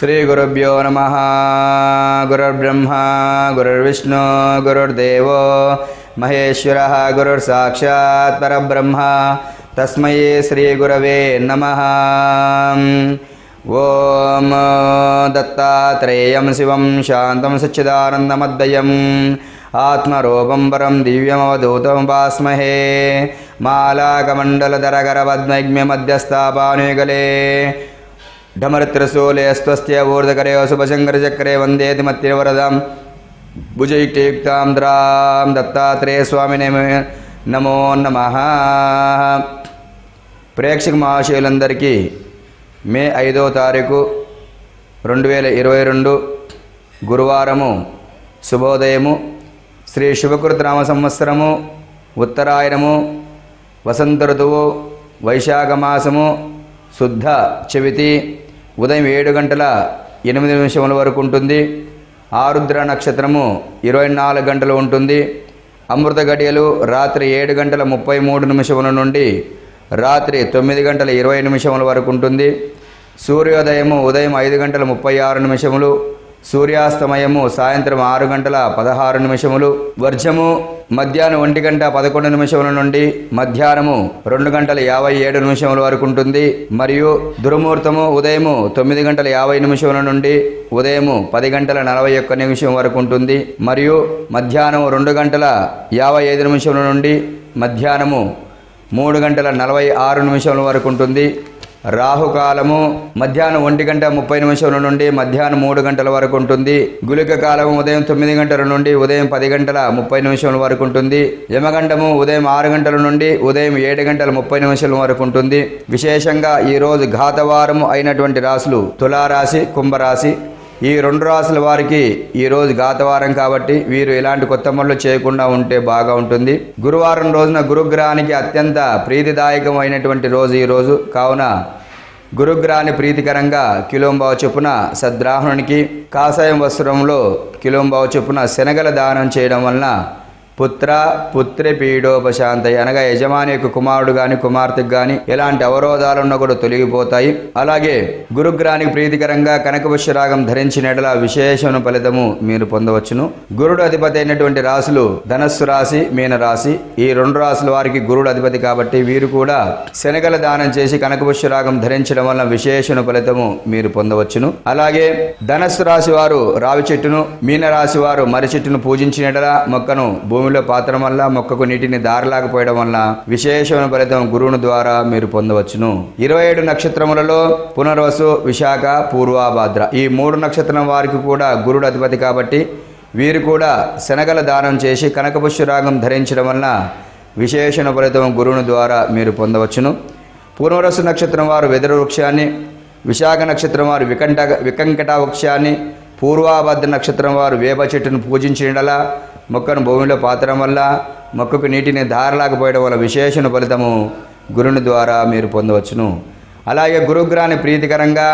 శ్రీగురుభ్యో నమ గురుర్బ్రహ్మ గురుర్విష్ణు గురుర్దేవో మహేశ్వర గురుర్సాక్షాత్ పరబ్రహ్మ తస్మై శ్రీగురవే నమ ఓం దత్తాత్రేయం శివం శాంతం సచ్చిదానందమద్వయం ఆత్మరూపం పరం దివ్యమవధూతం వాస్మహే మాలాకమండలధరగరవద్మైగ్మ్యమధ్యస్థాపానుగలే ఢమరత్రశూలే స్వస్త్య ఊర్ధకరే శుభశంకరచక్రే వందేతి మత్తివరదాం భుజయుక్తయుక్తాం ద్రాం దత్తాత్రేయ స్వామినే నమో నమ ప్రేక్షక మహాశయులందరికీ మే ఐదో తారీఖు రెండు వేల ఇరవై రెండు గురువారము శుభోదయము శ్రీ శుభకృత నామ సంవత్సరము ఉత్తరాయణము వసంత ఋతువు వైశాఖ మాసము శుద్ధ చవితి ఉదయం ఏడు గంటల ఎనిమిది నిమిషముల వరకు ఉంటుంది ఆరుద్ర నక్షత్రము ఇరవై నాలుగు గంటలు ఉంటుంది అమృత గడియలు రాత్రి ఏడు గంటల ముప్పై మూడు నిమిషముల నుండి రాత్రి తొమ్మిది గంటల ఇరవై నిమిషముల వరకు ఉంటుంది సూర్యోదయము ఉదయం ఐదు గంటల ముప్పై ఆరు నిమిషములు సూర్యాస్తమయము సాయంత్రం ఆరు గంటల పదహారు నిమిషములు వర్జము మధ్యాహ్నం ఒంటి గంట పదకొండు నిమిషముల నుండి మధ్యాహ్నము రెండు గంటల యాభై ఏడు నిమిషముల వరకు ఉంటుంది మరియు దుర్ముహూర్తము ఉదయము తొమ్మిది గంటల యాభై నిమిషముల నుండి ఉదయము పది గంటల నలభై ఒక్క నిమిషం వరకు ఉంటుంది మరియు మధ్యాహ్నం రెండు గంటల యాభై ఐదు నిమిషముల నుండి మధ్యాహ్నము మూడు గంటల నలభై ఆరు నిమిషముల వరకు ఉంటుంది రాహుకాలము మధ్యాహ్నం ఒంటి గంట ముప్పై నిమిషముల నుండి మధ్యాహ్నం మూడు గంటల వరకు ఉంటుంది గుళిక కాలము ఉదయం తొమ్మిది గంటల నుండి ఉదయం పది గంటల ముప్పై నిమిషముల వరకు ఉంటుంది యమగండము ఉదయం ఆరు గంటల నుండి ఉదయం ఏడు గంటల ముప్పై నిమిషాల వరకు ఉంటుంది విశేషంగా ఈ రోజు ఘాతవారము అయినటువంటి రాశులు తులారాశి కుంభరాశి ఈ రెండు రాసుల వారికి ఈ రోజు ఘాతవారం కాబట్టి వీరు ఎలాంటి కొత్త పనులు చేయకుండా ఉంటే బాగా ఉంటుంది గురువారం రోజున గురుగ్రహానికి అత్యంత ప్రీతిదాయకమైనటువంటి రోజు ఈ రోజు కావున గురుగ్రహాన్ని ప్రీతికరంగా కిలోంబావ చొప్పున సద్రాహునికి కాషాయం వస్త్రంలో కిలోంబావ చొప్పున శనగల దానం చేయడం వలన పుత్ర పుత్రి పీడోపశాంతయి అనగా యజమాని యొక్క కుమారుడు గాని కుమార్తెకు గాని ఎలాంటి అవరోధాలున్నా కూడా తొలగిపోతాయి అలాగే గురుగ్రహానికి ప్రీతికరంగా కనకపుష్యరాగం ధరించిన ఎడల విశేషమైన ఫలితము మీరు పొందవచ్చును గురుడు అధిపతి అయినటువంటి రాశులు ధనస్సు రాశి మీన రాశి ఈ రెండు రాశుల వారికి గురుడు అధిపతి కాబట్టి వీరు కూడా శనగల దానం చేసి కనకపుష్యరాగం ధరించడం వలన విశేషణ ఫలితము మీరు పొందవచ్చును అలాగే ధనస్సు రాశి వారు రావి చెట్టును మీన రాశి వారు మర్రి చెట్టును పూజించిన ఎడల మొక్కను భూమిలో పాత్రం వల్ల మొక్కకు నీటిని దారలాకపోయడం వల్ల విశేషమైన ఫలితం గురువుని ద్వారా మీరు పొందవచ్చును ఇరవై ఏడు నక్షత్రములలో పునర్వసు విశాఖ పూర్వాభాద్ర ఈ మూడు నక్షత్రం వారికి కూడా గురుడు అధిపతి కాబట్టి వీరు కూడా శనగల దానం చేసి కనకపుష్యరాగం ధరించడం వలన విశేషణ ఫలితం గురువుని ద్వారా మీరు పొందవచ్చును పూర్వరసు నక్షత్రం వారు వెదురు వృక్షాన్ని విశాఖ నక్షత్రం వారు వికంట వికంకట వృక్షాన్ని పూర్వాభద్ర నక్షత్రం వారు వేప చెట్టును పూజించినలా మొక్కను భూమిలో పాతడం వల్ల మొక్కకు నీటిని ధారలాకపోయడం వల్ల విశేషణ ఫలితము గురుని ద్వారా మీరు పొందవచ్చును అలాగే గురుగ్రహాన్ని ప్రీతికరంగా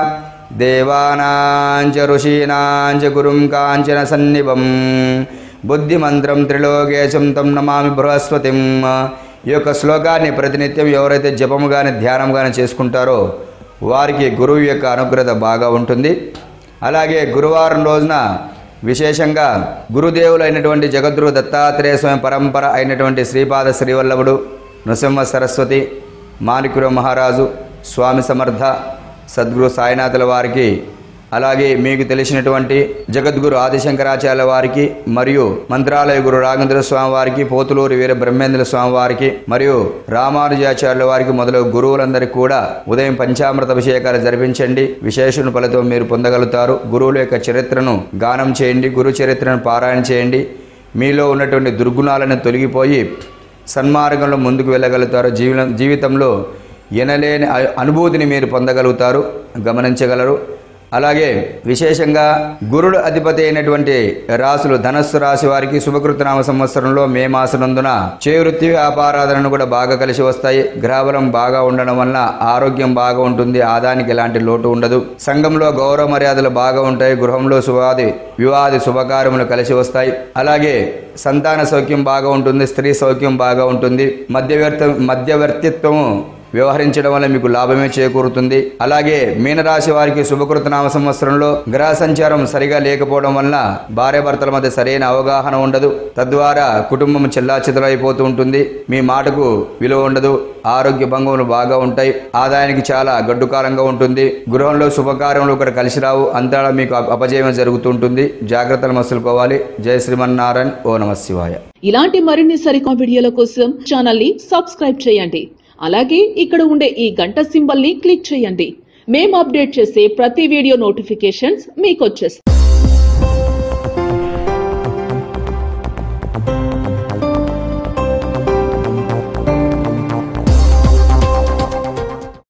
దేవానాంచ ఋషీనాంచ గురుం కాంచన సన్నిభం బుద్ధిమంత్రం త్రిలోకేశం తం నమామి బృహస్పతిం ఈ యొక్క శ్లోకాన్ని ప్రతినిత్యం ఎవరైతే జపము కానీ ధ్యానం కానీ చేసుకుంటారో వారికి గురువు యొక్క అనుగ్రహత బాగా ఉంటుంది అలాగే గురువారం రోజున విశేషంగా గురుదేవులైనటువంటి జగద్గురు దత్తాత్రేయ స్వామి పరంపర అయినటువంటి శ్రీపాద శ్రీవల్లభుడు నృసింహ సరస్వతి మాణికుర మహారాజు స్వామి సమర్థ సద్గురు సాయినాథుల వారికి అలాగే మీకు తెలిసినటువంటి జగద్గురు ఆదిశంకరాచార్య వారికి మరియు మంత్రాలయ గురు రాఘేంద్ర స్వామి వారికి పోతులూరు వీర బ్రహ్మేంద్ర స్వామి వారికి మరియు రామానుజాచార్యుల వారికి మొదలగు గురువులందరికీ కూడా ఉదయం పంచామృత అభిషేకాలు జరిపించండి విశేషణ ఫలితం మీరు పొందగలుగుతారు గురువుల యొక్క చరిత్రను గానం చేయండి గురు చరిత్రను పారాయణ చేయండి మీలో ఉన్నటువంటి దుర్గుణాలను తొలగిపోయి సన్మార్గంలో ముందుకు వెళ్ళగలుగుతారు జీవన జీవితంలో ఎనలేని అ- అనుభూతిని మీరు పొందగలుగుతారు గమనించగలరు అలాగే విశేషంగా గురుడు అధిపతి అయినటువంటి రాసులు ధనస్సు రాశి వారికి శుభకృతనామ సంవత్సరంలో మే మాసనందున చేవృత్తి వ్యాపారాధనను కూడా బాగా కలిసి వస్తాయి గ్రహబలం బాగా ఉండడం వలన ఆరోగ్యం బాగా ఉంటుంది ఆదానికి ఎలాంటి లోటు ఉండదు సంఘంలో గౌరవ మర్యాదలు బాగా ఉంటాయి గృహంలో శుభాది వివాది శుభకార్యములు కలిసి వస్తాయి అలాగే సంతాన సౌఖ్యం బాగా ఉంటుంది స్త్రీ సౌఖ్యం బాగా ఉంటుంది మధ్యవర్త మధ్యవర్తిత్వము వ్యవహరించడం వల్ల మీకు లాభమే చేకూరుతుంది అలాగే మీనరాశి వారికి శుభకృత నామ సంవత్సరంలో గ్రహ సంచారం సరిగా లేకపోవడం వలన భార్యాభర్తల మధ్య సరైన అవగాహన ఉండదు తద్వారా కుటుంబం చెల్లాచెదరైపోతూ ఉంటుంది మీ మాటకు విలువ ఉండదు ఆరోగ్య భంగములు బాగా ఉంటాయి ఆదాయానికి చాలా గడ్డుకారంగా ఉంటుంది గృహంలో శుభకార్యములు ఒకటి కలిసి రావు అంతా మీకు అప- అపజయం జరుగుతుంటుంది జాగ్రత్తలు మసులుకోవాలి జయ శ్రీమన్నారాయణ ఓ నమ శివాయ ఇలాంటి మరిన్ని సరికొత్త వీడియోల కోసం ఛానల్ ని సబ్స్క్రైబ్ చేయండి అలాగే ఇక్కడ ఉండే ఈ గంట సింబల్ ని క్లిక్ చేయండి మేము అప్డేట్ చేసే ప్రతి వీడియో నోటిఫికేషన్స్ మీకు వచ్చేస్తాయి